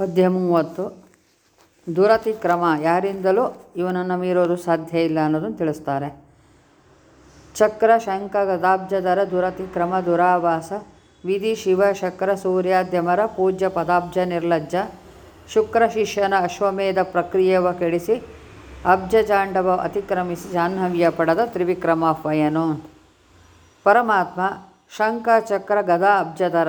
ಪದ್ಯ ಮೂವತ್ತು ದುರತಿಕ್ರಮ ಯಾರಿಂದಲೂ ಇವನನ್ನು ಮೀರೋದು ಸಾಧ್ಯ ಇಲ್ಲ ಅನ್ನೋದನ್ನು ತಿಳಿಸ್ತಾರೆ ಚಕ್ರ ಶಂಖ ಗದಾಬ್ಜಧರ ದುರತಿಕ್ರಮ ದುರಾವಾಸ ವಿಧಿ ಶಿವ ಶಕ್ರ ಸೂರ್ಯಾದ್ಯಮರ ಪೂಜ್ಯ ಪದಾಬ್ಜ ನಿರ್ಲಜ್ಜ ಶುಕ್ರ ಶಿಷ್ಯನ ಅಶ್ವಮೇಧ ಪ್ರಕ್ರಿಯೆವ ಕೆಡಿಸಿ ಅಬ್ಜ ಜಾಂಡವ ಅತಿಕ್ರಮಿಸಿ ಜಾಹ್ನವ್ಯ ಪಡೆದ ತ್ರಿವಿಕ್ರಮಾಹ್ವಯನು ಪರಮಾತ್ಮ ಶಂಖ ಚಕ್ರ ಗದಾ ಅಬ್ಜಧರ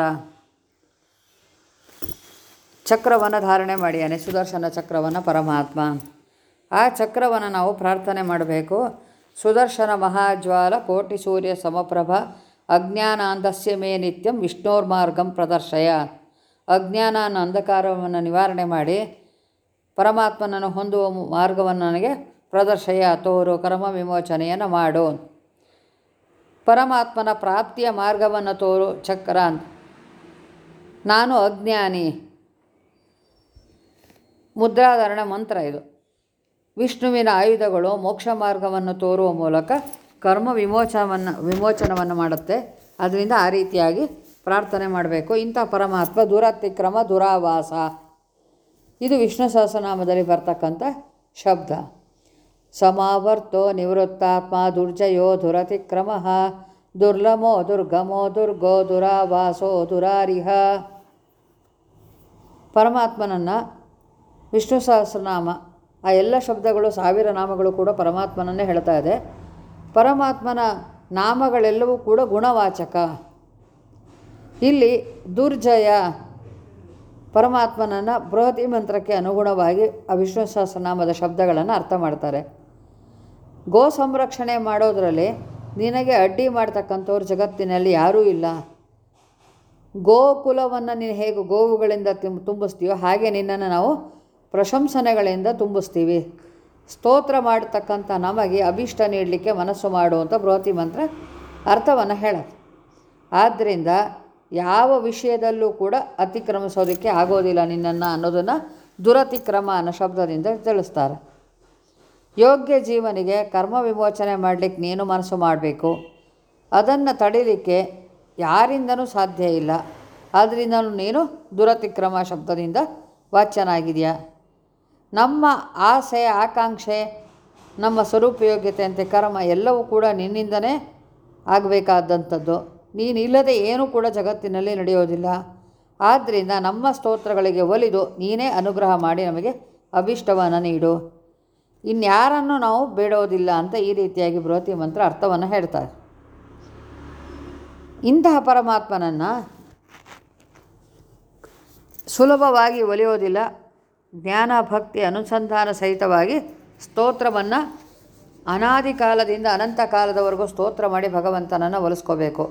ಚಕ್ರವನ್ನು ಧಾರಣೆ ಮಾಡಿಯಾನೆ ಸುದರ್ಶನ ಚಕ್ರವನ್ನು ಪರಮಾತ್ಮ ಆ ಚಕ್ರವನ್ನು ನಾವು ಪ್ರಾರ್ಥನೆ ಮಾಡಬೇಕು ಸುದರ್ಶನ ಮಹಾಜ್ವಾಲ ಕೋಟಿ ಸೂರ್ಯ ಸಮಪ್ರಭ ಅಜ್ಞಾನಾಂಧಸ್ಯ ಮೇ ನಿತ್ಯಂ ವಿಷ್ಣೋರ್ಮಾರ್ಗಂ ಪ್ರದರ್ಶಯ ಅಜ್ಞಾನ ಅನ್ನೋ ಅಂಧಕಾರವನ್ನು ನಿವಾರಣೆ ಮಾಡಿ ಪರಮಾತ್ಮನನ್ನು ಹೊಂದುವ ಮಾರ್ಗವನ್ನು ನನಗೆ ಪ್ರದರ್ಶಯ ತೋರು ಕರ್ಮ ವಿಮೋಚನೆಯನ್ನು ಮಾಡು ಪರಮಾತ್ಮನ ಪ್ರಾಪ್ತಿಯ ಮಾರ್ಗವನ್ನು ತೋರು ಚಕ್ರ ಅಂತ ನಾನು ಅಜ್ಞಾನಿ ಮುದ್ರಾಧಾರಣ ಮಂತ್ರ ಇದು ವಿಷ್ಣುವಿನ ಆಯುಧಗಳು ಮೋಕ್ಷ ಮಾರ್ಗವನ್ನು ತೋರುವ ಮೂಲಕ ಕರ್ಮ ವಿಮೋಚನವನ್ನು ವಿಮೋಚನವನ್ನು ಮಾಡುತ್ತೆ ಅದರಿಂದ ಆ ರೀತಿಯಾಗಿ ಪ್ರಾರ್ಥನೆ ಮಾಡಬೇಕು ಇಂಥ ಪರಮಾತ್ಮ ದುರತಿಕ್ರಮ ದುರಾವಾಸ ಇದು ವಿಷ್ಣು ಸಹಸ್ರನಾಮದಲ್ಲಿ ಬರ್ತಕ್ಕಂಥ ಶಬ್ದ ಸಮಾವರ್ತೋ ನಿವೃತ್ತಾತ್ಮ ದುರ್ಜಯೋ ದುರತಿಕ್ರಮ ದುರ್ಲಮೋ ದುರ್ಗಮೋ ದುರ್ಗೋ ದುರಾವಾಸೋ ದುರಾರಿಹ ಪರಮಾತ್ಮನನ್ನು ವಿಷ್ಣು ಸಹಸ್ರನಾಮ ಆ ಎಲ್ಲ ಶಬ್ದಗಳು ಸಾವಿರ ನಾಮಗಳು ಕೂಡ ಪರಮಾತ್ಮನನ್ನೇ ಹೇಳ್ತಾ ಇದೆ ಪರಮಾತ್ಮನ ನಾಮಗಳೆಲ್ಲವೂ ಕೂಡ ಗುಣವಾಚಕ ಇಲ್ಲಿ ದುರ್ಜಯ ಪರಮಾತ್ಮನನ್ನು ಬೃಹತಿ ಮಂತ್ರಕ್ಕೆ ಅನುಗುಣವಾಗಿ ಆ ವಿಷ್ಣು ಸಹಸ್ರನಾಮದ ಶಬ್ದಗಳನ್ನು ಅರ್ಥ ಮಾಡ್ತಾರೆ ಗೋ ಸಂರಕ್ಷಣೆ ಮಾಡೋದರಲ್ಲಿ ನಿನಗೆ ಅಡ್ಡಿ ಮಾಡ್ತಕ್ಕಂಥವ್ರು ಜಗತ್ತಿನಲ್ಲಿ ಯಾರೂ ಇಲ್ಲ ಗೋಕುಲವನ್ನು ನೀನು ಹೇಗೆ ಗೋವುಗಳಿಂದ ತುಂಬ ತುಂಬಿಸ್ತೀಯೋ ಹಾಗೆ ನಿನ್ನನ್ನು ನಾವು ಪ್ರಶಂಸನೆಗಳಿಂದ ತುಂಬಿಸ್ತೀವಿ ಸ್ತೋತ್ರ ಮಾಡತಕ್ಕಂಥ ನಮಗೆ ಅಭಿಷ್ಟ ನೀಡಲಿಕ್ಕೆ ಮನಸ್ಸು ಮಾಡುವಂಥ ಬೃಹತಿ ಮಂತ್ರ ಅರ್ಥವನ್ನು ಹೇಳುತ್ತೆ ಆದ್ದರಿಂದ ಯಾವ ವಿಷಯದಲ್ಲೂ ಕೂಡ ಅತಿಕ್ರಮಿಸೋದಕ್ಕೆ ಆಗೋದಿಲ್ಲ ನಿನ್ನನ್ನು ಅನ್ನೋದನ್ನು ದುರತಿಕ್ರಮ ಅನ್ನೋ ಶಬ್ದದಿಂದ ತಿಳಿಸ್ತಾರೆ ಯೋಗ್ಯ ಜೀವನಿಗೆ ಕರ್ಮ ವಿಮೋಚನೆ ಮಾಡಲಿಕ್ಕೆ ನೀನು ಮನಸ್ಸು ಮಾಡಬೇಕು ಅದನ್ನು ತಡಿಲಿಕ್ಕೆ ಯಾರಿಂದನೂ ಸಾಧ್ಯ ಇಲ್ಲ ಆದ್ದರಿಂದ ನೀನು ದುರತಿಕ್ರಮ ಶಬ್ದದಿಂದ ವಾಚ್ಯನಾಗಿದೆಯಾ ನಮ್ಮ ಆಸೆ ಆಕಾಂಕ್ಷೆ ನಮ್ಮ ಸ್ವರೂಪಯೋಗ್ಯತೆ ಅಂತೆ ಕರ್ಮ ಎಲ್ಲವೂ ಕೂಡ ನಿನ್ನಿಂದನೇ ಆಗಬೇಕಾದಂಥದ್ದು ನೀನಿಲ್ಲದೆ ಏನೂ ಕೂಡ ಜಗತ್ತಿನಲ್ಲಿ ನಡೆಯೋದಿಲ್ಲ ಆದ್ದರಿಂದ ನಮ್ಮ ಸ್ತೋತ್ರಗಳಿಗೆ ಒಲಿದು ನೀನೇ ಅನುಗ್ರಹ ಮಾಡಿ ನಮಗೆ ಅಭಿಷ್ಟವನ್ನು ನೀಡು ಇನ್ಯಾರನ್ನು ನಾವು ಬೇಡೋದಿಲ್ಲ ಅಂತ ಈ ರೀತಿಯಾಗಿ ಬೃಹತಿ ಮಂತ್ರ ಅರ್ಥವನ್ನು ಹೇಳ್ತಾರೆ ಇಂತಹ ಪರಮಾತ್ಮನನ್ನು ಸುಲಭವಾಗಿ ಒಲಿಯೋದಿಲ್ಲ ಜ್ಞಾನ ಭಕ್ತಿ ಅನುಸಂಧಾನ ಸಹಿತವಾಗಿ ಸ್ತೋತ್ರವನ್ನು ಅನಾದಿ ಕಾಲದಿಂದ ಅನಂತ ಕಾಲದವರೆಗೂ ಸ್ತೋತ್ರ ಮಾಡಿ ಭಗವಂತನನ್ನು ಒಲಿಸ್ಕೋಬೇಕು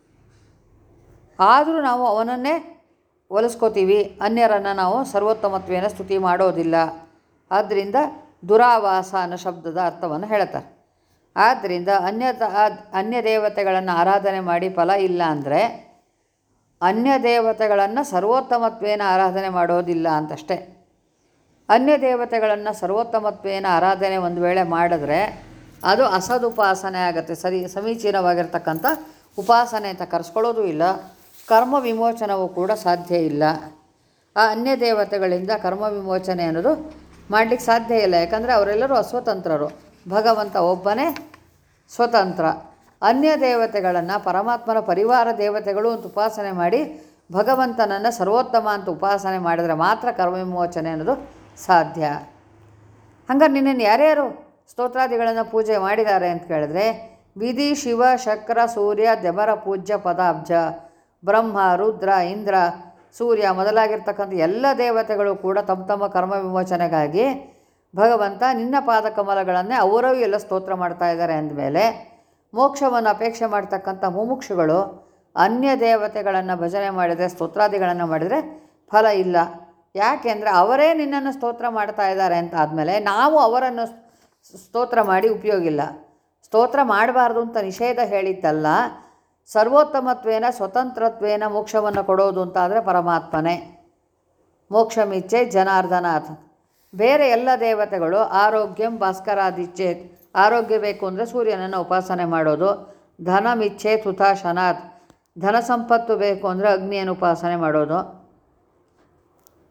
ಆದರೂ ನಾವು ಅವನನ್ನೇ ಒಲಿಸ್ಕೋತೀವಿ ಅನ್ಯರನ್ನು ನಾವು ಸರ್ವೋತ್ತಮತ್ವೇನ ಸ್ತುತಿ ಮಾಡೋದಿಲ್ಲ ಆದ್ದರಿಂದ ದುರಾವಾಸ ಅನ್ನೋ ಶಬ್ದದ ಅರ್ಥವನ್ನು ಹೇಳ್ತಾರೆ ಆದ್ದರಿಂದ ಅನ್ಯ ಅನ್ಯ ದೇವತೆಗಳನ್ನು ಆರಾಧನೆ ಮಾಡಿ ಫಲ ಇಲ್ಲ ಅಂದರೆ ಅನ್ಯ ದೇವತೆಗಳನ್ನು ಸರ್ವೋತ್ತಮತ್ವೇನ ಆರಾಧನೆ ಮಾಡೋದಿಲ್ಲ ಅಂತಷ್ಟೇ ಅನ್ಯ ದೇವತೆಗಳನ್ನು ಸರ್ವೋತ್ತಮತ್ವೇನ ಆರಾಧನೆ ಒಂದು ವೇಳೆ ಮಾಡಿದ್ರೆ ಅದು ಅಸದುಪಾಸನೆ ಆಗುತ್ತೆ ಸರಿ ಸಮೀಚೀನವಾಗಿರ್ತಕ್ಕಂಥ ಉಪಾಸನೆ ಅಂತ ಕರೆಸ್ಕೊಳ್ಳೋದು ಇಲ್ಲ ಕರ್ಮ ವಿಮೋಚನವೂ ಕೂಡ ಸಾಧ್ಯ ಇಲ್ಲ ಆ ಅನ್ಯ ದೇವತೆಗಳಿಂದ ಕರ್ಮ ವಿಮೋಚನೆ ಅನ್ನೋದು ಮಾಡಲಿಕ್ಕೆ ಸಾಧ್ಯ ಇಲ್ಲ ಯಾಕಂದರೆ ಅವರೆಲ್ಲರೂ ಅಸ್ವತಂತ್ರರು ಭಗವಂತ ಒಬ್ಬನೇ ಸ್ವತಂತ್ರ ಅನ್ಯ ದೇವತೆಗಳನ್ನು ಪರಮಾತ್ಮನ ಪರಿವಾರ ದೇವತೆಗಳು ಅಂತ ಉಪಾಸನೆ ಮಾಡಿ ಭಗವಂತನನ್ನು ಸರ್ವೋತ್ತಮ ಅಂತ ಉಪಾಸನೆ ಮಾಡಿದರೆ ಮಾತ್ರ ಕರ್ಮ ವಿಮೋಚನೆ ಅನ್ನೋದು ಸಾಧ್ಯ ಹಂಗಾರೆ ನಿನ್ನನ್ನು ಯಾರ್ಯಾರು ಸ್ತೋತ್ರಾದಿಗಳನ್ನು ಪೂಜೆ ಮಾಡಿದ್ದಾರೆ ಅಂತ ಕೇಳಿದ್ರೆ ವಿಧಿ ಶಿವ ಶಕ್ರ ಸೂರ್ಯ ದೆಬರ ಪೂಜ್ಯ ಪದಾಬ್ಜ ಬ್ರಹ್ಮ ರುದ್ರ ಇಂದ್ರ ಸೂರ್ಯ ಮೊದಲಾಗಿರ್ತಕ್ಕಂಥ ಎಲ್ಲ ದೇವತೆಗಳು ಕೂಡ ತಮ್ಮ ತಮ್ಮ ಕರ್ಮ ವಿಮೋಚನೆಗಾಗಿ ಭಗವಂತ ನಿನ್ನ ಪಾದಕಮಲಗಳನ್ನೇ ಅವರವೂ ಎಲ್ಲ ಸ್ತೋತ್ರ ಮಾಡ್ತಾ ಇದ್ದಾರೆ ಅಂದಮೇಲೆ ಮೋಕ್ಷವನ್ನು ಅಪೇಕ್ಷೆ ಮಾಡ್ತಕ್ಕಂಥ ಮುಮುಕ್ಷುಗಳು ಅನ್ಯ ದೇವತೆಗಳನ್ನು ಭಜನೆ ಮಾಡಿದರೆ ಸ್ತೋತ್ರಾದಿಗಳನ್ನು ಮಾಡಿದರೆ ಫಲ ಇಲ್ಲ ಯಾಕೆಂದರೆ ಅವರೇ ನಿನ್ನನ್ನು ಸ್ತೋತ್ರ ಮಾಡ್ತಾ ಇದ್ದಾರೆ ಅಂತ ಆದಮೇಲೆ ನಾವು ಅವರನ್ನು ಸ್ತೋತ್ರ ಮಾಡಿ ಉಪಯೋಗ ಇಲ್ಲ ಸ್ತೋತ್ರ ಮಾಡಬಾರ್ದು ಅಂತ ನಿಷೇಧ ಹೇಳಿದ್ದಲ್ಲ ಸರ್ವೋತ್ತಮತ್ವೇನ ಸ್ವತಂತ್ರತ್ವೇನ ಮೋಕ್ಷವನ್ನು ಕೊಡೋದು ಅಂತ ಆದರೆ ಪರಮಾತ್ಮನೇ ಮೋಕ್ಷಮಿಚ್ಛೆ ಜನಾರ್ದನಾಥ್ ಬೇರೆ ಎಲ್ಲ ದೇವತೆಗಳು ಆರೋಗ್ಯಂ ಭಾಸ್ಕರಾದಿಚ್ಛೇತ್ ಆರೋಗ್ಯ ಬೇಕು ಅಂದರೆ ಸೂರ್ಯನನ್ನು ಉಪಾಸನೆ ಮಾಡೋದು ಧನಮಿಚ್ಛೆ ತುತಾಶನಾಥ್ ಧನ ಸಂಪತ್ತು ಬೇಕು ಅಂದರೆ ಅಗ್ನಿಯನ್ನು ಉಪಾಸನೆ ಮಾಡೋದು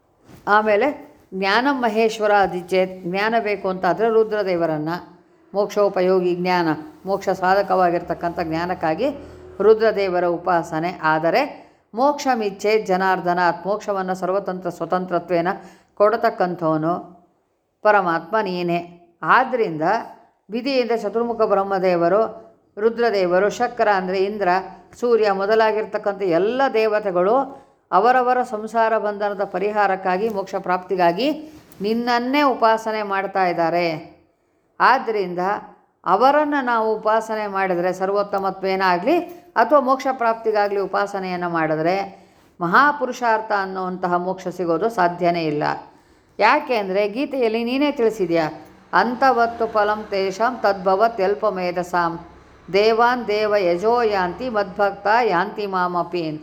ಆಮೇಲೆ ಜ್ಞಾನ ಮಹೇಶ್ವರ ಅಧಿಚೇತ್ ಜ್ಞಾನ ಬೇಕು ಅಂತಾದರೆ ರುದ್ರದೇವರನ್ನು ಮೋಕ್ಷೋಪಯೋಗಿ ಜ್ಞಾನ ಮೋಕ್ಷ ಸಾಧಕವಾಗಿರ್ತಕ್ಕಂಥ ಜ್ಞಾನಕ್ಕಾಗಿ ರುದ್ರದೇವರ ಉಪಾಸನೆ ಆದರೆ ಮೋಕ್ಷ ಮಿಚ್ಛೆ ಜನಾರ್ದನಾತ್ ಮೋಕ್ಷವನ್ನು ಸರ್ವತಂತ್ರ ಸ್ವತಂತ್ರತ್ವೇನ ಕೊಡತಕ್ಕಂಥವನು ಪರಮಾತ್ಮ ನೀನೇ ಆದ್ದರಿಂದ ವಿಧಿಯಿಂದ ಚತುರ್ಮುಖ ಬ್ರಹ್ಮದೇವರು ರುದ್ರದೇವರು ಶಕ್ರ ಅಂದರೆ ಇಂದ್ರ ಸೂರ್ಯ ಮೊದಲಾಗಿರ್ತಕ್ಕಂಥ ಎಲ್ಲ ದೇವತೆಗಳು ಅವರವರ ಸಂಸಾರ ಬಂಧನದ ಪರಿಹಾರಕ್ಕಾಗಿ ಮೋಕ್ಷ ಪ್ರಾಪ್ತಿಗಾಗಿ ನಿನ್ನನ್ನೇ ಉಪಾಸನೆ ಮಾಡ್ತಾ ಇದ್ದಾರೆ ಆದ್ದರಿಂದ ಅವರನ್ನು ನಾವು ಉಪಾಸನೆ ಮಾಡಿದರೆ ಸರ್ವೋತ್ತಮತ್ವೇನಾಗಲಿ ಅಥವಾ ಮೋಕ್ಷ ಪ್ರಾಪ್ತಿಗಾಗಲಿ ಉಪಾಸನೆಯನ್ನು ಮಾಡಿದ್ರೆ ಮಹಾಪುರುಷಾರ್ಥ ಅನ್ನುವಂತಹ ಮೋಕ್ಷ ಸಿಗೋದು ಸಾಧ್ಯನೇ ಇಲ್ಲ ಯಾಕೆ ಅಂದರೆ ಗೀತೆಯಲ್ಲಿ ನೀನೇ ತಿಳಿಸಿದ್ಯಾ ಅಂತವತ್ತು ಫಲಂ ತೇಷಾಂ ತದ್ಭವತ್ ಮೇಧಸಾಂ ದೇವಾನ್ ದೇವ ಯಜೋ ಯಾಂತಿ ಮದ್ಭಕ್ತ ಯಾಂತಿ ಮಾಮಪೀನ್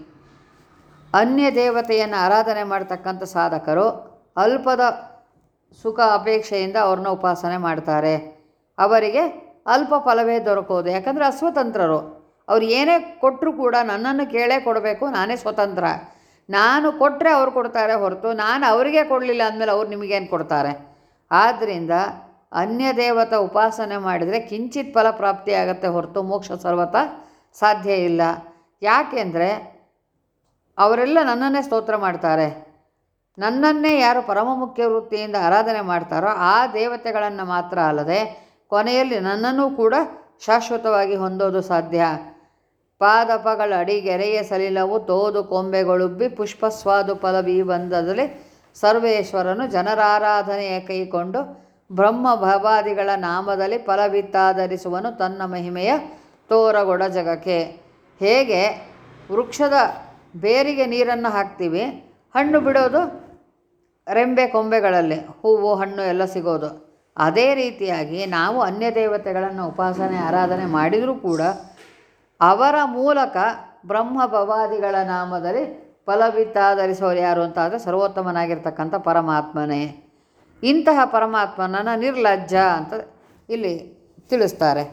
ಅನ್ಯ ದೇವತೆಯನ್ನು ಆರಾಧನೆ ಮಾಡ್ತಕ್ಕಂಥ ಸಾಧಕರು ಅಲ್ಪದ ಸುಖ ಅಪೇಕ್ಷೆಯಿಂದ ಅವ್ರನ್ನ ಉಪಾಸನೆ ಮಾಡ್ತಾರೆ ಅವರಿಗೆ ಅಲ್ಪ ಫಲವೇ ದೊರಕೋದು ಯಾಕಂದರೆ ಅಸ್ವತಂತ್ರರು ಅವ್ರು ಏನೇ ಕೊಟ್ಟರು ಕೂಡ ನನ್ನನ್ನು ಕೇಳೇ ಕೊಡಬೇಕು ನಾನೇ ಸ್ವತಂತ್ರ ನಾನು ಕೊಟ್ಟರೆ ಅವ್ರು ಕೊಡ್ತಾರೆ ಹೊರತು ನಾನು ಅವರಿಗೆ ಕೊಡಲಿಲ್ಲ ಅಂದಮೇಲೆ ಅವ್ರು ನಿಮಗೇನು ಕೊಡ್ತಾರೆ ಆದ್ದರಿಂದ ಅನ್ಯ ದೇವತ ಉಪಾಸನೆ ಮಾಡಿದರೆ ಕಿಂಚಿತ್ ಫಲ ಪ್ರಾಪ್ತಿಯಾಗತ್ತೆ ಹೊರತು ಮೋಕ್ಷ ಸರ್ವತ ಸಾಧ್ಯ ಇಲ್ಲ ಯಾಕೆಂದರೆ ಅವರೆಲ್ಲ ನನ್ನನ್ನೇ ಸ್ತೋತ್ರ ಮಾಡ್ತಾರೆ ನನ್ನನ್ನೇ ಯಾರು ಪರಮ ಮುಖ್ಯ ವೃತ್ತಿಯಿಂದ ಆರಾಧನೆ ಮಾಡ್ತಾರೋ ಆ ದೇವತೆಗಳನ್ನು ಮಾತ್ರ ಅಲ್ಲದೆ ಕೊನೆಯಲ್ಲಿ ನನ್ನನ್ನೂ ಕೂಡ ಶಾಶ್ವತವಾಗಿ ಹೊಂದೋದು ಸಾಧ್ಯ ಪಾದಪಗಳ ಅಡಿಗೆರೆಯ ಸಲಿಲವು ತೋದು ಕೊಂಬೆಗಳುಬ್ಬಿ ಪುಷ್ಪಸ್ವಾದು ಫಲವಿ ಬಂದದಲ್ಲಿ ಸರ್ವೇಶ್ವರನು ಜನರಾರಾಧನೆಯ ಕೈಕೊಂಡು ಬ್ರಹ್ಮ ಭವಾದಿಗಳ ನಾಮದಲ್ಲಿ ಫಲವಿತ್ತಾಧರಿಸುವನು ತನ್ನ ಮಹಿಮೆಯ ತೋರಗೊಡ ಜಗಕ್ಕೆ ಹೇಗೆ ವೃಕ್ಷದ ಬೇರಿಗೆ ನೀರನ್ನು ಹಾಕ್ತೀವಿ ಹಣ್ಣು ಬಿಡೋದು ರೆಂಬೆ ಕೊಂಬೆಗಳಲ್ಲಿ ಹೂವು ಹಣ್ಣು ಎಲ್ಲ ಸಿಗೋದು ಅದೇ ರೀತಿಯಾಗಿ ನಾವು ಅನ್ಯ ದೇವತೆಗಳನ್ನು ಉಪಾಸನೆ ಆರಾಧನೆ ಮಾಡಿದರೂ ಕೂಡ ಅವರ ಮೂಲಕ ಬ್ರಹ್ಮ ಭವಾದಿಗಳ ನಾಮದಲ್ಲಿ ಫಲವಿತ್ತಾಧರಿಸೋರು ಯಾರು ಅಂತ ಆದರೆ ಸರ್ವೋತ್ತಮನಾಗಿರ್ತಕ್ಕಂಥ ಪರಮಾತ್ಮನೇ ಇಂತಹ ಪರಮಾತ್ಮನನ್ನು ನಿರ್ಲಜ್ಜ ಅಂತ ಇಲ್ಲಿ ತಿಳಿಸ್ತಾರೆ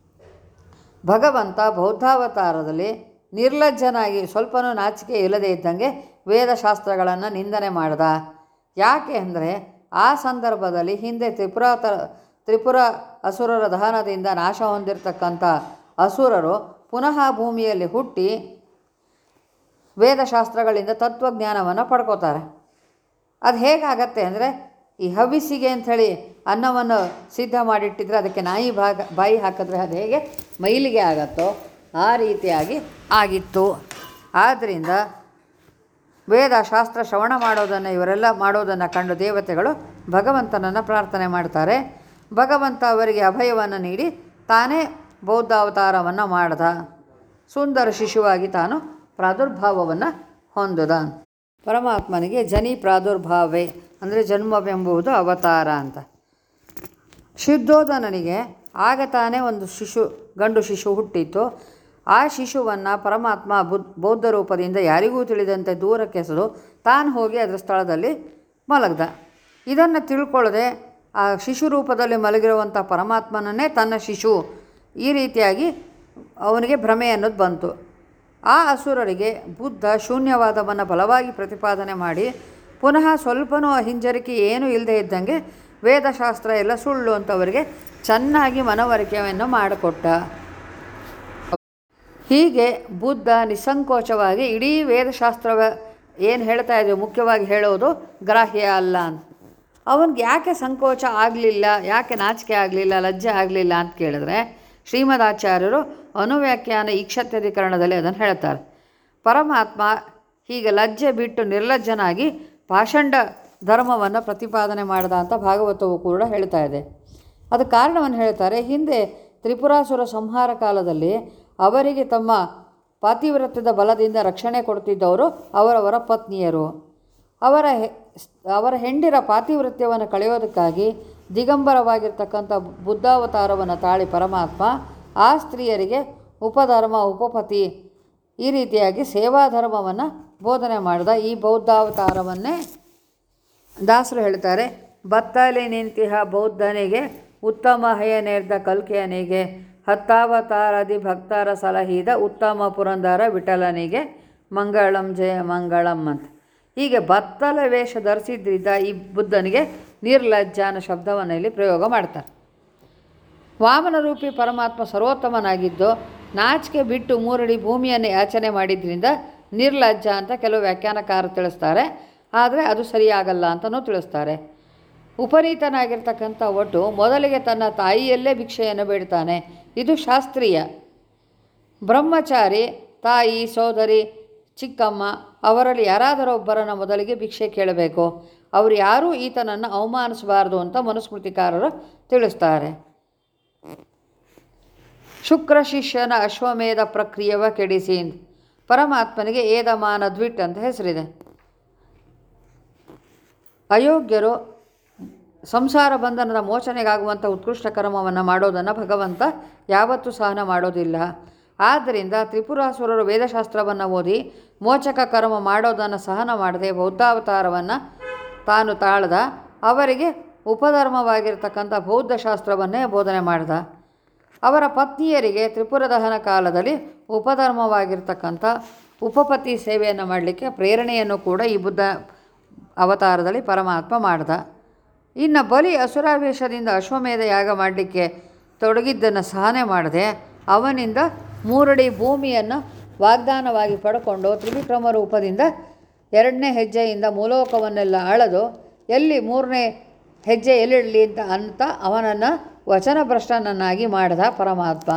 ಭಗವಂತ ಬೌದ್ಧಾವತಾರದಲ್ಲಿ ನಿರ್ಲಜ್ಜನಾಗಿ ಸ್ವಲ್ಪನೂ ನಾಚಿಕೆ ಇಲ್ಲದೇ ಇದ್ದಂಗೆ ವೇದಶಾಸ್ತ್ರಗಳನ್ನು ನಿಂದನೆ ಮಾಡ್ದ ಯಾಕೆ ಅಂದರೆ ಆ ಸಂದರ್ಭದಲ್ಲಿ ಹಿಂದೆ ತ್ರಿಪುರ ತ ತ್ರಿಪುರ ಅಸುರರ ದಹನದಿಂದ ನಾಶ ಹೊಂದಿರತಕ್ಕಂಥ ಅಸುರರು ಪುನಃ ಭೂಮಿಯಲ್ಲಿ ಹುಟ್ಟಿ ವೇದಶಾಸ್ತ್ರಗಳಿಂದ ತತ್ವಜ್ಞಾನವನ್ನು ಪಡ್ಕೋತಾರೆ ಅದು ಹೇಗಾಗತ್ತೆ ಅಂದರೆ ಈ ಹವಿಸಿಗೆ ಅಂಥೇಳಿ ಅನ್ನವನ್ನು ಸಿದ್ಧ ಮಾಡಿಟ್ಟಿದ್ರೆ ಅದಕ್ಕೆ ನಾಯಿ ಭಾಗ ಬಾಯಿ ಹಾಕಿದ್ರೆ ಅದು ಹೇಗೆ ಮೈಲಿಗೆ ಆಗತ್ತೋ ಆ ರೀತಿಯಾಗಿ ಆಗಿತ್ತು ಆದ್ದರಿಂದ ವೇದ ಶಾಸ್ತ್ರ ಶ್ರವಣ ಮಾಡೋದನ್ನು ಇವರೆಲ್ಲ ಮಾಡೋದನ್ನು ಕಂಡು ದೇವತೆಗಳು ಭಗವಂತನನ್ನು ಪ್ರಾರ್ಥನೆ ಮಾಡ್ತಾರೆ ಭಗವಂತ ಅವರಿಗೆ ಅಭಯವನ್ನು ನೀಡಿ ತಾನೇ ಬೌದ್ಧಾವತಾರವನ್ನು ಮಾಡ್ದ ಸುಂದರ ಶಿಶುವಾಗಿ ತಾನು ಪ್ರಾದುರ್ಭಾವವನ್ನು ಹೊಂದಿದ ಪರಮಾತ್ಮನಿಗೆ ಜನಿ ಪ್ರಾದುರ್ಭಾವೇ ಅಂದರೆ ಜನ್ಮವೆಂಬುದು ಅವತಾರ ಅಂತ ಶುದ್ಧೋಧನನಿಗೆ ಆಗ ತಾನೇ ಒಂದು ಶಿಶು ಗಂಡು ಶಿಶು ಹುಟ್ಟಿತ್ತು ಆ ಶಿಶುವನ್ನು ಪರಮಾತ್ಮ ಬುದ್ ಬೌದ್ಧ ರೂಪದಿಂದ ಯಾರಿಗೂ ತಿಳಿದಂತೆ ದೂರಕ್ಕೆಸೆದು ತಾನು ಹೋಗಿ ಅದರ ಸ್ಥಳದಲ್ಲಿ ಮಲಗ್ದ ಇದನ್ನು ತಿಳ್ಕೊಳ್ಳದೆ ಆ ಶಿಶು ರೂಪದಲ್ಲಿ ಮಲಗಿರುವಂಥ ಪರಮಾತ್ಮನನ್ನೇ ತನ್ನ ಶಿಶು ಈ ರೀತಿಯಾಗಿ ಅವನಿಗೆ ಭ್ರಮೆ ಅನ್ನೋದು ಬಂತು ಆ ಅಸುರರಿಗೆ ಬುದ್ಧ ಶೂನ್ಯವಾದವನ್ನು ಬಲವಾಗಿ ಪ್ರತಿಪಾದನೆ ಮಾಡಿ ಪುನಃ ಸ್ವಲ್ಪನೂ ಹಿಂಜರಿಕೆ ಏನೂ ಇಲ್ಲದೆ ಇದ್ದಂಗೆ ವೇದಶಾಸ್ತ್ರ ಎಲ್ಲ ಸುಳ್ಳು ಅಂತ ಅವರಿಗೆ ಚೆನ್ನಾಗಿ ಮನವರಿಕೆಯನ್ನು ಮಾಡಿಕೊಟ್ಟ ಹೀಗೆ ಬುದ್ಧ ನಿಸ್ಸಂಕೋಚವಾಗಿ ಇಡೀ ವೇದಶಾಸ್ತ್ರವ ಏನು ಹೇಳ್ತಾ ಇದ್ದೀವಿ ಮುಖ್ಯವಾಗಿ ಹೇಳೋದು ಗ್ರಾಹ್ಯ ಅಲ್ಲ ಅಂತ ಅವನಿಗೆ ಯಾಕೆ ಸಂಕೋಚ ಆಗಲಿಲ್ಲ ಯಾಕೆ ನಾಚಿಕೆ ಆಗಲಿಲ್ಲ ಲಜ್ಜೆ ಆಗಲಿಲ್ಲ ಅಂತ ಕೇಳಿದ್ರೆ ಶ್ರೀಮದಾಚಾರ್ಯರು ಅನುವ್ಯಾಖ್ಯಾನ ಈಕ್ಷತ್ಯಧಿಕರಣದಲ್ಲಿ ಅದನ್ನು ಹೇಳ್ತಾರೆ ಪರಮಾತ್ಮ ಹೀಗೆ ಲಜ್ಜೆ ಬಿಟ್ಟು ನಿರ್ಲಜ್ಜನಾಗಿ ಪಾಷಂಡ ಧರ್ಮವನ್ನು ಪ್ರತಿಪಾದನೆ ಮಾಡಿದ ಅಂತ ಭಾಗವತವು ಕೂಡ ಹೇಳ್ತಾ ಇದೆ ಅದು ಕಾರಣವನ್ನು ಹೇಳ್ತಾರೆ ಹಿಂದೆ ತ್ರಿಪುರಾಸುರ ಸಂಹಾರ ಕಾಲದಲ್ಲಿ ಅವರಿಗೆ ತಮ್ಮ ಪಾತಿವ್ರತ್ಯದ ಬಲದಿಂದ ರಕ್ಷಣೆ ಕೊಡ್ತಿದ್ದವರು ಅವರವರ ಪತ್ನಿಯರು ಅವರ ಹೆ ಅವರ ಹೆಂಡಿರ ಪಾತಿವೃತ್ಯವನ್ನು ಕಳೆಯೋದಕ್ಕಾಗಿ ದಿಗಂಬರವಾಗಿರ್ತಕ್ಕಂಥ ಬುದ್ಧಾವತಾರವನ್ನು ತಾಳಿ ಪರಮಾತ್ಮ ಆ ಸ್ತ್ರೀಯರಿಗೆ ಉಪಧರ್ಮ ಉಪಪತಿ ಈ ರೀತಿಯಾಗಿ ಸೇವಾಧರ್ಮವನ್ನು ಬೋಧನೆ ಮಾಡಿದ ಈ ಬೌದ್ಧಾವತಾರವನ್ನೇ ದಾಸರು ಹೇಳ್ತಾರೆ ಬತ್ತಲಿ ನಿಂತಿಹ ಬೌದ್ಧನಿಗೆ ಉತ್ತಮ ಹಯನೇರ್ದ ಕಲ್ಕಿಯನಿಗೆ ಹತ್ತಾವತಾರದಿ ಭಕ್ತರ ಸಲಹಿದ ಉತ್ತಮ ಪುರಂದರ ವಿಠಲನಿಗೆ ಮಂಗಳಂ ಜಯ ಮಂಗಳಂ ಅಂತ ಹೀಗೆ ಬತ್ತಲ ವೇಷ ಧರಿಸಿದ್ರಿಂದ ಈ ಬುದ್ಧನಿಗೆ ನಿರ್ಲಜ್ಜ ಅನ್ನೋ ಶಬ್ದವನ್ನು ಇಲ್ಲಿ ಪ್ರಯೋಗ ಮಾಡ್ತಾರೆ ವಾಮನ ರೂಪಿ ಪರಮಾತ್ಮ ಸರ್ವೋತ್ತಮನಾಗಿದ್ದು ನಾಚಿಕೆ ಬಿಟ್ಟು ಮೂರಡಿ ಭೂಮಿಯನ್ನು ಯಾಚನೆ ಮಾಡಿದ್ರಿಂದ ನಿರ್ಲಜ್ಜ ಅಂತ ಕೆಲವು ವ್ಯಾಖ್ಯಾನಕಾರ ತಿಳಿಸ್ತಾರೆ ಆದರೆ ಅದು ಸರಿಯಾಗಲ್ಲ ಅಂತಲೂ ತಿಳಿಸ್ತಾರೆ ಉಪನೀತನಾಗಿರ್ತಕ್ಕಂಥ ಒಟ್ಟು ಮೊದಲಿಗೆ ತನ್ನ ತಾಯಿಯಲ್ಲೇ ಭಿಕ್ಷೆಯನ್ನು ಬೇಡ್ತಾನೆ ಇದು ಶಾಸ್ತ್ರೀಯ ಬ್ರಹ್ಮಚಾರಿ ತಾಯಿ ಸೋದರಿ ಚಿಕ್ಕಮ್ಮ ಅವರಲ್ಲಿ ಯಾರಾದರೊಬ್ಬರನ್ನು ಮೊದಲಿಗೆ ಭಿಕ್ಷೆ ಕೇಳಬೇಕು ಅವರು ಯಾರೂ ಈತನನ್ನು ಅವಮಾನಿಸಬಾರದು ಅಂತ ಮನುಸ್ಮೃತಿಕಾರರು ತಿಳಿಸ್ತಾರೆ ಶುಕ್ರ ಶಿಷ್ಯನ ಅಶ್ವಮೇಧ ಪ್ರಕ್ರಿಯೆವ ಕೆಡಿಸಿ ಪರಮಾತ್ಮನಿಗೆ ಏದಮಾನ ದ್ವಿಟ್ ಅಂತ ಹೆಸರಿದೆ ಅಯೋಗ್ಯರು ಸಂಸಾರ ಬಂಧನದ ಮೋಚನೆಗಾಗುವಂಥ ಉತ್ಕೃಷ್ಟ ಕರ್ಮವನ್ನು ಮಾಡೋದನ್ನು ಭಗವಂತ ಯಾವತ್ತೂ ಸಹನ ಮಾಡೋದಿಲ್ಲ ಆದ್ದರಿಂದ ತ್ರಿಪುರಾಸುರರು ವೇದಶಾಸ್ತ್ರವನ್ನು ಓದಿ ಮೋಚಕ ಕರ್ಮ ಮಾಡೋದನ್ನು ಸಹನ ಮಾಡದೆ ಬೌದ್ಧಾವತಾರವನ್ನು ತಾನು ತಾಳ್ದ ಅವರಿಗೆ ಉಪಧರ್ಮವಾಗಿರ್ತಕ್ಕಂಥ ಬೌದ್ಧ ಶಾಸ್ತ್ರವನ್ನೇ ಬೋಧನೆ ಮಾಡ್ದ ಅವರ ಪತ್ನಿಯರಿಗೆ ತ್ರಿಪುರ ದಹನ ಕಾಲದಲ್ಲಿ ಉಪಧರ್ಮವಾಗಿರ್ತಕ್ಕಂಥ ಉಪಪತಿ ಸೇವೆಯನ್ನು ಮಾಡಲಿಕ್ಕೆ ಪ್ರೇರಣೆಯನ್ನು ಕೂಡ ಈ ಬುದ್ಧ ಅವತಾರದಲ್ಲಿ ಪರಮಾತ್ಮ ಮಾಡ್ದ ಇನ್ನು ಬಲಿ ಅಸುರಾವೇಶದಿಂದ ಅಶ್ವಮೇಧ ಯಾಗ ಮಾಡಲಿಕ್ಕೆ ತೊಡಗಿದ್ದನ್ನು ಸಹನೆ ಮಾಡದೆ ಅವನಿಂದ ಮೂರಡಿ ಭೂಮಿಯನ್ನು ವಾಗ್ದಾನವಾಗಿ ಪಡ್ಕೊಂಡು ತ್ರಿವಿಕ್ರಮ ರೂಪದಿಂದ ಎರಡನೇ ಹೆಜ್ಜೆಯಿಂದ ಮೂಲೋಕವನ್ನೆಲ್ಲ ಅಳೆದು ಎಲ್ಲಿ ಮೂರನೇ ಹೆಜ್ಜೆ ಎಲ್ಲಿಡಲಿ ಅಂತ ಅಂತ ಅವನನ್ನು ವಚನಭ್ರಷ್ಟನನ್ನಾಗಿ ಮಾಡಿದ ಪರಮಾತ್ಮ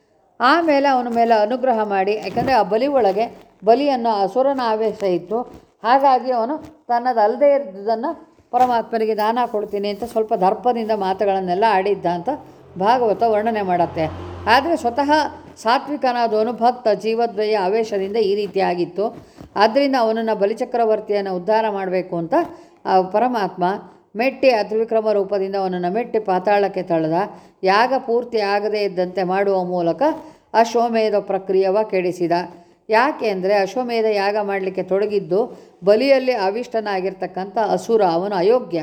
ಆಮೇಲೆ ಅವನ ಮೇಲೆ ಅನುಗ್ರಹ ಮಾಡಿ ಯಾಕಂದರೆ ಆ ಬಲಿ ಒಳಗೆ ಬಲಿಯನ್ನು ಅಸುರನ ಆವೇಶ ಇತ್ತು ಹಾಗಾಗಿ ಅವನು ತನ್ನದಲ್ಲದೆ ಇದ್ದದನ್ನು ಪರಮಾತ್ಮನಿಗೆ ದಾನ ಕೊಡ್ತೀನಿ ಅಂತ ಸ್ವಲ್ಪ ದರ್ಪದಿಂದ ಮಾತುಗಳನ್ನೆಲ್ಲ ಆಡಿದ್ದ ಅಂತ ಭಾಗವತ ವರ್ಣನೆ ಮಾಡುತ್ತೆ ಆದರೆ ಸ್ವತಃ ಸಾತ್ವಿಕನಾದವನು ಭಕ್ತ ಜೀವದ್ವಯ ಆವೇಶದಿಂದ ಈ ರೀತಿ ಆಗಿತ್ತು ಆದ್ದರಿಂದ ಅವನನ್ನು ಬಲಿಚಕ್ರವರ್ತಿಯನ್ನು ಉದ್ಧಾರ ಮಾಡಬೇಕು ಅಂತ ಆ ಪರಮಾತ್ಮ ಮೆಟ್ಟಿ ಆ ತ್ರಿವಿಕ್ರಮ ರೂಪದಿಂದ ಅವನನ್ನು ಮೆಟ್ಟಿ ಪಾತಾಳಕ್ಕೆ ತಳೆದ ಯಾಗ ಪೂರ್ತಿ ಆಗದೇ ಇದ್ದಂತೆ ಮಾಡುವ ಮೂಲಕ ಅಶ್ವಮೇಧ ಪ್ರಕ್ರಿಯೆವ ಕೆಡಿಸಿದ ಯಾಕೆ ಅಂದರೆ ಅಶ್ವಮೇಧ ಯಾಗ ಮಾಡಲಿಕ್ಕೆ ತೊಡಗಿದ್ದು ಬಲಿಯಲ್ಲಿ ಆವಿಷ್ಟನಾಗಿರ್ತಕ್ಕಂಥ ಅಸುರ ಅವನು ಅಯೋಗ್ಯ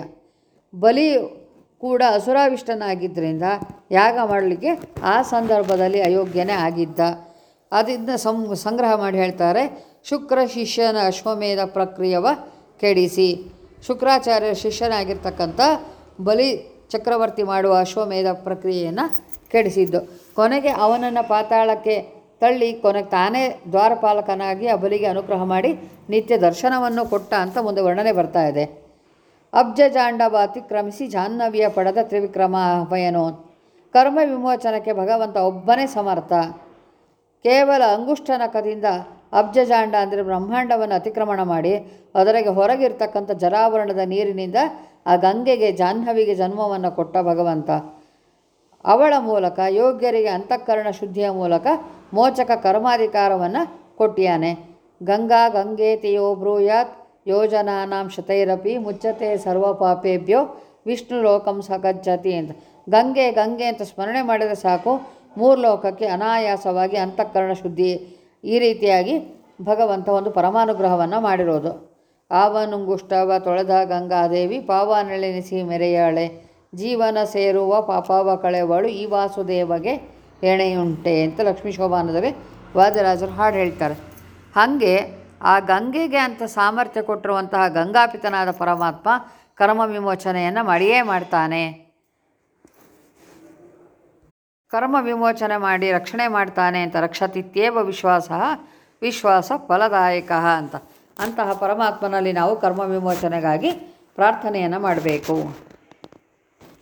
ಬಲಿ ಕೂಡ ಅಸುರಾವಿಷ್ಟನಾಗಿದ್ದರಿಂದ ಯಾಗ ಮಾಡಲಿಕ್ಕೆ ಆ ಸಂದರ್ಭದಲ್ಲಿ ಅಯೋಗ್ಯನೇ ಆಗಿದ್ದ ಅದರಿಂದ ಸಂ ಸಂಗ್ರಹ ಮಾಡಿ ಹೇಳ್ತಾರೆ ಶುಕ್ರ ಶಿಷ್ಯನ ಅಶ್ವಮೇಧ ಪ್ರಕ್ರಿಯೆವ ಕೆಡಿಸಿ ಶುಕ್ರಾಚಾರ್ಯ ಶಿಷ್ಯನಾಗಿರ್ತಕ್ಕಂಥ ಬಲಿ ಚಕ್ರವರ್ತಿ ಮಾಡುವ ಅಶ್ವಮೇಧ ಪ್ರಕ್ರಿಯೆಯನ್ನು ಕೆಡಿಸಿದ್ದು ಕೊನೆಗೆ ಅವನನ್ನು ಪಾತಾಳಕ್ಕೆ ತಳ್ಳಿ ಕೊನೆಗೆ ತಾನೇ ದ್ವಾರಪಾಲಕನಾಗಿ ಆ ಬಲಿಗೆ ಅನುಗ್ರಹ ಮಾಡಿ ನಿತ್ಯ ದರ್ಶನವನ್ನು ಕೊಟ್ಟ ಅಂತ ಮುಂದೆ ವರ್ಣನೆ ಬರ್ತಾ ಇದೆ ಅಬ್ಜ ಜಾಂಡವ ಅತಿಕ್ರಮಿಸಿ ಜಾಹ್ನವಿಯ ಪಡೆದ ತ್ರಿವಿಕ್ರಮ ಅಭಯನು ಕರ್ಮ ವಿಮೋಚನಕ್ಕೆ ಭಗವಂತ ಒಬ್ಬನೇ ಸಮರ್ಥ ಕೇವಲ ಅಂಗುಷ್ಟನಕದಿಂದ ಅಬ್ಜಜಾಂಡ ಅಂದರೆ ಬ್ರಹ್ಮಾಂಡವನ್ನು ಅತಿಕ್ರಮಣ ಮಾಡಿ ಅದರಿಗೆ ಹೊರಗಿರ್ತಕ್ಕಂಥ ಜರಾವರಣದ ನೀರಿನಿಂದ ಆ ಗಂಗೆಗೆ ಜಾಹ್ನವಿಗೆ ಜನ್ಮವನ್ನು ಕೊಟ್ಟ ಭಗವಂತ ಅವಳ ಮೂಲಕ ಯೋಗ್ಯರಿಗೆ ಅಂತಃಕರಣ ಶುದ್ಧಿಯ ಮೂಲಕ ಮೋಚಕ ಕರ್ಮಾಧಿಕಾರವನ್ನು ಕೊಟ್ಟಿಯಾನೆ ಗಂಗಾ ಗಂಗೇತಿಯೋ ಬ್ರೂಯಾತ್ ಯೋಜನಾನಾಂ ಶತೈರಪಿ ಮುಚ್ಚತೆ ಸರ್ವ ಪಾಪೇಭ್ಯೋ ವಿಷ್ಣು ಲೋಕಂ ಸಗಜ್ಜತಿ ಅಂತ ಗಂಗೆ ಗಂಗೆ ಅಂತ ಸ್ಮರಣೆ ಮಾಡಿದರೆ ಸಾಕು ಮೂರು ಲೋಕಕ್ಕೆ ಅನಾಯಾಸವಾಗಿ ಅಂತಃಕರಣ ಶುದ್ಧಿ ಈ ರೀತಿಯಾಗಿ ಭಗವಂತ ಒಂದು ಪರಮಾನುಗ್ರಹವನ್ನು ಮಾಡಿರೋದು ಆವನುಂಗುಷ್ಟವ ತೊಳೆದ ಗಂಗಾದೇವಿ ಪಾವನೆಳೆನಿಸಿ ಮೆರೆಯಾಳೆ ಜೀವನ ಸೇರುವ ಪಾಪವ ಕಳೆವಳು ಈ ವಾಸುದೇವಗೆ ಎಣೆಯುಂಟೆ ಅಂತ ಲಕ್ಷ್ಮೀ ಶೋಭಾನದಲ್ಲಿ ವಾದರಾಜರು ಹಾಡು ಹೇಳ್ತಾರೆ ಹಾಗೆ ಆ ಗಂಗೆಗೆ ಅಂತ ಸಾಮರ್ಥ್ಯ ಕೊಟ್ಟಿರುವಂತಹ ಗಂಗಾಪಿತನಾದ ಪರಮಾತ್ಮ ಕರ್ಮ ವಿಮೋಚನೆಯನ್ನು ಮಾಡಿಯೇ ಮಾಡ್ತಾನೆ ಕರ್ಮ ವಿಮೋಚನೆ ಮಾಡಿ ರಕ್ಷಣೆ ಮಾಡ್ತಾನೆ ಅಂತ ರಕ್ಷತಿತ್ಯೇವ ವಿಶ್ವಾಸ ವಿಶ್ವಾಸ ಫಲದಾಯಕ ಅಂತ ಅಂತಹ ಪರಮಾತ್ಮನಲ್ಲಿ ನಾವು ಕರ್ಮ ವಿಮೋಚನೆಗಾಗಿ ಪ್ರಾರ್ಥನೆಯನ್ನು ಮಾಡಬೇಕು